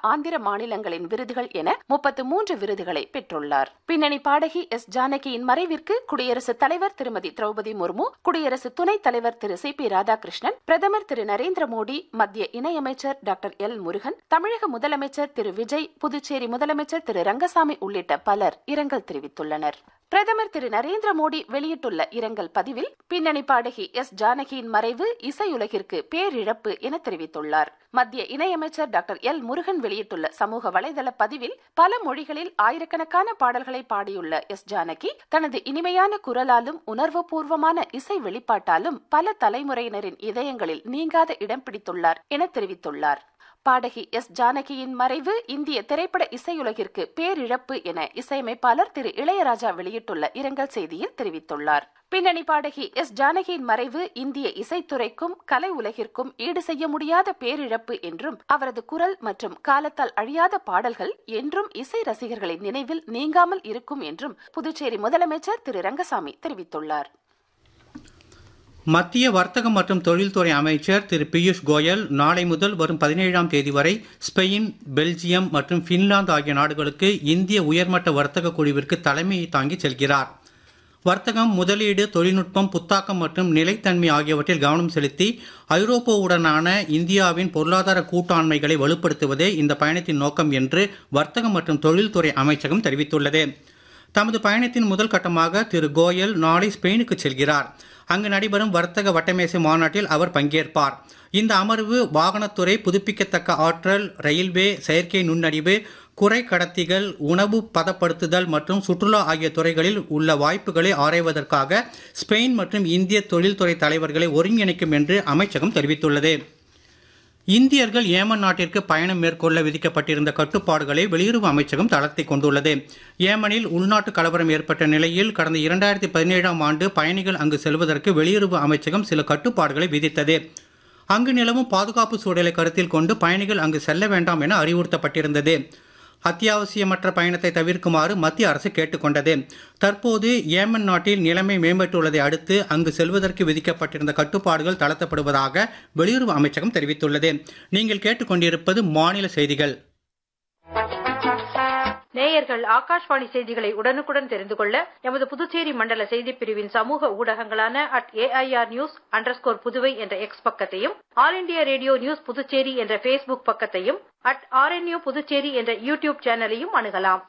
ஆந்திர மாநிலங்களின் விருதுகள் என முப்பத்து மூன்று விருதுகளை பெற்றுள்ளார் பின்னணி பாடகி எஸ் ஜானகியின் மறைவிற்கு குடியரசுத் தலைவர் திருமதி திரௌபதி முர்மு குடியரசு துணைத் தலைவர் திரு சி பி ராதாகிருஷ்ணன் பிரதமர் திரு நரேந்திர மோடி மத்திய இணையமைச்சர் டாக்டர் எல் முருகன் தமிழக முதலமைச்சர் திரு விஜய் புதுச்சேரி முதலமைச்சர் திரு ரங்கசாமி உள்ளிட்ட பலர் இரங்கல் தெரிவித்துள்ளனர் பிரதமர் திரு நரேந்திர மோடி வெளியிட்டுள்ள இரங்கல் பதிவில் பின்னணி பாடகி எஸ் ஜானகியின் மறைவு இசையுலகிற்கு பேரிழப்பு என தெரிவித்துள்ளார் மத்திய இணையமைச்சர் டாக்டர் எல் முருகன் வெளியிட்டுள்ள சமூக வலைதள பதிவில் பல மொழிகளில் ஆயிரக்கணக்கான பாடல்களை பாடியுள்ள எஸ் ஜானகி தனது இனிமையான குரலாலும் உணர்வுபூர்வமான இசை வெளிப்பாட்டாலும் பல தலைமுறையினரின் இதயங்களில் நீங்காத இடம் பிடித்துள்ளார் என தெரிவித்துள்ளார் பாடகி எஸ் ஜானகியின் மறைவு இந்திய திரைப்பட இசையுலகிற்கு பேரிழப்பு என இசையமைப்பாளர் திரு இளையராஜா வெளியிட்டுள்ள இரங்கல் செய்தியில் தெரிவித்துள்ளார் பின்னணி பாடகி எஸ் ஜானகியின் மறைவு இந்திய இசைத்துறைக்கும் கலை உலகிற்கும் ஈடு செய்ய முடியாத பேரிழப்பு என்றும் அவரது குரல் மற்றும் காலத்தால் அழியாத பாடல்கள் என்றும் இசை ரசிகர்களின் நினைவில் நீங்காமல் இருக்கும் என்றும் புதுச்சேரி முதலமைச்சர் திரு ரங்கசாமி தெரிவித்துள்ளார் மத்திய வர்த்தகம் மற்றும் தொழில்துறை அமைச்சர் திரு பியூஷ் கோயல் நாளை முதல் வரும் பதினேழாம் தேதி வரை ஸ்பெயின் பெல்ஜியம் மற்றும் பின்லாந்து ஆகிய நாடுகளுக்கு இந்திய உயர்மட்ட வர்த்தக குழுவிற்கு தலைமையை தாங்கி செல்கிறார் வர்த்தகம் முதலீடு தொழில்நுட்பம் புத்தாக்கம் மற்றும் நிலைத்தன்மை ஆகியவற்றில் கவனம் செலுத்தி ஐரோப்பாவுடனான இந்தியாவின் பொருளாதார கூட்டாண்மைகளை வலுப்படுத்துவதே இந்த பயணத்தின் நோக்கம் என்று வர்த்தகம் மற்றும் தொழில்துறை அமைச்சகம் தெரிவித்துள்ளது தமது பயணத்தின் முதல் கட்டமாக திரு கோயல் நாளை ஸ்பெயினுக்கு செல்கிறார் அங்கு நடைபெறும் வர்த்தக வட்டமேசை மாநாட்டில் அவர் பங்கேற்பார் இந்த அமர்வு வாகனத்துறை புதுப்பிக்கத்தக்க ஆற்றல் ரயில்வே செயற்கை நுண்ணறிவு குறை கடத்திகள் உணவு பதப்படுத்துதல் மற்றும் சுற்றுலா ஆகிய துறைகளில் உள்ள வாய்ப்புகளை ஆராய்வதற்காக ஸ்பெயின் மற்றும் இந்திய தொழில்துறை தலைவர்களை ஒருங்கிணைக்கும் என்று அமைச்சகம் தெரிவித்துள்ளது இந்தியர்கள் ஏமன் நாட்டிற்கு பயணம் மேற்கொள்ள விதிக்கப்பட்டிருந்த கட்டுப்பாடுகளை வெளியுறவு அமைச்சகம் தளர்த்தி கொண்டுள்ளது ஏமனில் உள்நாட்டு கலவரம் ஏற்பட்ட நிலையில் கடந்த இரண்டாயிரத்தி பதினேழாம் ஆண்டு பயணிகள் அங்கு செல்வதற்கு வெளியுறவு அமைச்சகம் சில கட்டுப்பாடுகளை விதித்தது அங்கு நிலவும் பாதுகாப்பு சூழலை கருத்தில் கொண்டு பயணிகள் அங்கு செல்ல வேண்டாம் என அறிவுறுத்தப்பட்டிருந்தது அத்தியாவசியமற்ற பயணத்தை தவிர்க்குமாறு மத்திய அரசு கேட்டுக்கொண்டது தற்போது ஏமன் நாட்டில் நிலைமை மேம்பட்டுள்ளதை அடுத்து அங்கு செல்வதற்கு விதிக்கப்பட்டிருந்த கட்டுப்பாடுகள் தளர்த்தப்படுவதாக வெளியுறவு அமைச்சகம் தெரிவித்துள்ளது நீங்கள் கேட்டுக்கொண்டிருப்பது மாநில செய்திகள் நேயர்கள் ஆகாஷ்வாணி செய்திகளை உடனுக்குடன் தெரிந்து கொள்ள எமது புதுச்சேரி மண்டல செய்திப் பிரிவின் சமூக ஊடகங்களான at AIR news underscore Puduvai என்ற எக்ஸ் பக்கத்தையும் all India radio news Puducherry என்ற ஃபேஸ்புக் பக்கத்தையும் அட் ஆர்என்யூ புதுச்சேரி என்ற யூடியூப் சேனலையும் அணுகலாம்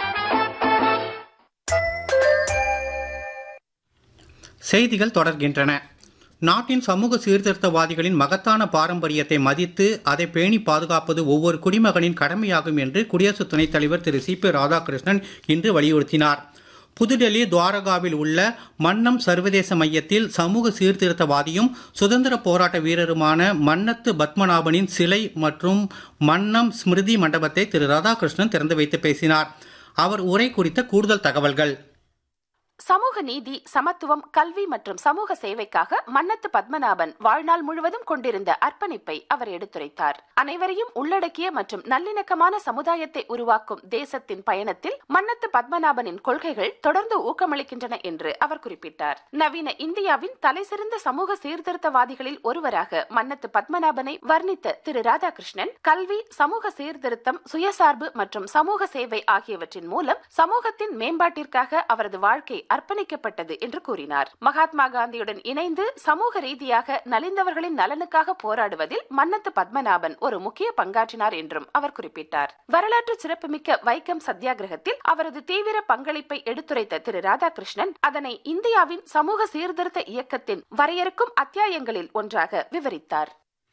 செய்திகள் தொடர்கின்றன நாட்டின் சமூக சீர்திருத்தவாதிகளின் மகத்தான பாரம்பரியத்தை மதித்து அதை பேணி பாதுகாப்பது ஒவ்வொரு குடிமகனின் கடமையாகும் என்று குடியரசு துணைத் தலைவர் திரு சி பி ராதாகிருஷ்ணன் இன்று வலியுறுத்தினார் புதுடெல்லி துவாரகாவில் உள்ள மன்னம் சர்வதேச மையத்தில் சமூக சீர்திருத்தவாதியும் சுதந்திர போராட்ட வீரருமான மன்னத்து பத்மநாபனின் சிலை மற்றும் மன்னம் ஸ்மிருதி மண்டபத்தை திரு ராதாகிருஷ்ணன் திறந்து வைத்து பேசினார் அவர் உரை குறித்த கூடுதல் தகவல்கள் சமூக நீதி சமத்துவம் கல்வி மற்றும் சமூக சேவைக்காக மன்னத்து பத்மநாபன் வாழ்நாள் முழுவதும் கொண்டிருந்த அர்ப்பணிப்பை அவர் எடுத்துரைத்தார் அனைவரையும் உள்ளடக்கிய மற்றும் நல்லிணக்கமான சமுதாயத்தை உருவாக்கும் தேசத்தின் பயணத்தில் மன்னத்து பத்மநாபனின் கொள்கைகள் தொடர்ந்து ஊக்கமளிக்கின்றன என்று அவர் குறிப்பிட்டார் நவீன இந்தியாவின் தலைசிறந்த சமூக சீர்திருத்தவாதிகளில் ஒருவராக மன்னத்து பத்மநாபனை வர்ணித்த திரு ராதாகிருஷ்ணன் கல்வி சமூக சீர்திருத்தம் சுயசார்பு மற்றும் சமூக சேவை ஆகியவற்றின் மூலம் சமூகத்தின் மேம்பாட்டிற்காக அவரது வாழ்க்கை அர்ப்பணிக்கப்பட்டது என்று கூறினார் மகாத்மா காந்தியுடன் இணைந்து சமூக ரீதியாக நலிந்தவர்களின் நலனுக்காக போராடுவதில் மன்னத்து பத்மநாபன் ஒரு முக்கிய பங்காற்றினார் என்றும் அவர் குறிப்பிட்டார் வரலாற்று சிறப்புமிக்க வைக்கம் சத்தியாகிரகத்தில் அவரது தீவிர பங்களிப்பை எடுத்துரைத்த திரு ராதாகிருஷ்ணன் அதனை இந்தியாவின் சமூக சீர்திருத்த இயக்கத்தின் வரையறுக்கும் அத்தியாயங்களில் ஒன்றாக விவரித்தார்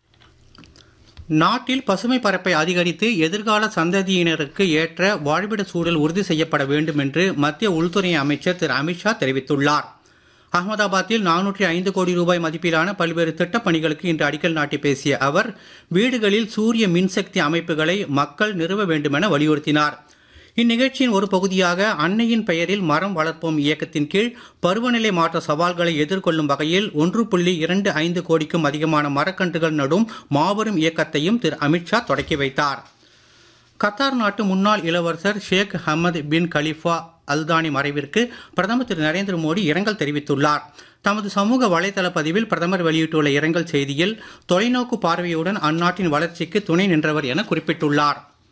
நாட்டில் பசுமை பரப்பை அதிகரித்து எதிர்கால சந்ததியினருக்கு ஏற்ற வாழ்விட சூழல் உறுதி செய்யப்பட வேண்டும் என்று மத்திய உள்துறை அமைச்சர் திரு அமித்ஷா தெரிவித்துள்ளார் அகமதாபாத்தில் நானூற்றி ஐந்து கோடி ரூபாய் மதிப்பிலான பல்வேறு திட்டப் பணிகளுக்கு இன்று அடிக்கல் நாட்டி பேசிய அவர் வீடுகளில் சூரிய மின்சக்தி அமைப்புகளை மக்கள் நிறுவ வேண்டுமென வலியுறுத்தினார் இந்நிகழ்ச்சியின் ஒரு பகுதியாக அன்னையின் பெயரில் மரம் வளர்ப்போம் இயக்கத்தின் கீழ் பருவநிலை மாற்ற சவால்களை எதிர்கொள்ளும் வகையில் ஒன்று புள்ளி இரண்டு ஐந்து கோடிக்கும் அதிகமான மரக்கன்றுகள் நடும் மாபெரும் இயக்கத்தையும் திரு அமித்ஷா தொடக்கி வைத்தார் கத்தார் நாட்டு முன்னாள் இளவரசர் Sheikh Hamad bin Khalifa Al Thani மறைவிற்கு பிரதமர் திரு நரேந்திர மோடி இரங்கல் தெரிவித்துள்ளார் தமது சமூக வலைதள பதிவில் பிரதமர் வெளியிட்டுள்ள இரங்கல் செய்தியில் தொலைநோக்கு பார்வையுடன் அந்நாட்டின் வளர்ச்சிக்கு துணை நின்றவர் என குறிப்பிட்டுள்ளார்